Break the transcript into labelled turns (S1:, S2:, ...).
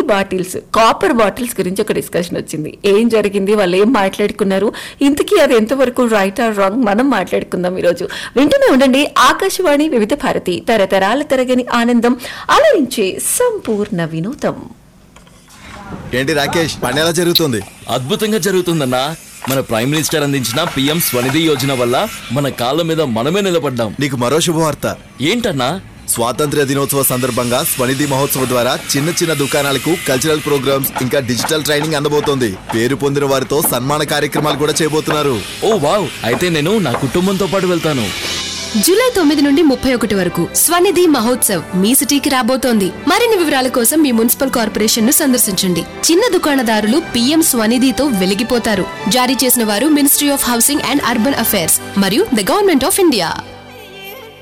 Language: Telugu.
S1: బాటిల్స్ కాపర్ బాటిల్స్ గురించి ఒక డిస్కషన్ వచ్చింది ఏం జరిగింది వాళ్ళు ఏం మాట్లాడుకున్నారు ఇంతకీ అది ఎంతవరకు రైట్ ఆర్ రాంగ్ మనం మాట్లాడుకుందాం ఈరోజు వింటూనే ఉండండి ఆకాశవాణి వివిధ భారతి తరతరాల తరగని ఆనందం అలరించే సంపూర్ణ వినోదం
S2: ఏంటి రాకేష్ పని ఎలా జరుగుతుంది
S3: అద్భుతంగా జరుగుతుందన్నా మన ప్రైమ్ మినిస్టర్ అందించిన పిఎం స్వనిధి యోజన వల్ల మన కాళ్ళ మీద మనమే నిలబడ్డాం
S2: నీకు మరో శుభవార్త
S3: ఏంటన్నా
S2: స్వాతంత్ర్య దినోత్సవ సందర్భంగా స్వనిధి మహోత్సవ ద్వారా చిన్న చిన్న దుకాణాలకు కల్చరల్ ప్రోగ్రామ్స్ ఇంకా డిజిటల్ ట్రైనింగ్ అందబోతోంది పేరు పొందిన వారితో సన్మాన కార్యక్రమాలు కూడా చేయబోతున్నారు
S3: ఓ వావ్ అయితే నేను నా కుటుంబంతో పాటు వెళ్తాను
S4: జూలై తొమ్మిది నుండి ముప్పై ఒకటి వరకు స్వనిధి మహోత్సవ్ మీ సిటీకి రాబోతోంది మరిన్ని వివరాల కోసం మీ మున్సిపల్ కార్పొరేషన్ ను సందర్శించండి చిన్న దుకాణదారులు పీఎం స్వనిధితో వెలిగిపోతారు జారీ చేసిన వారు ministry of housing and urban affairs మరియు ద గవర్నమెంట్ ఆఫ్ ఇండియా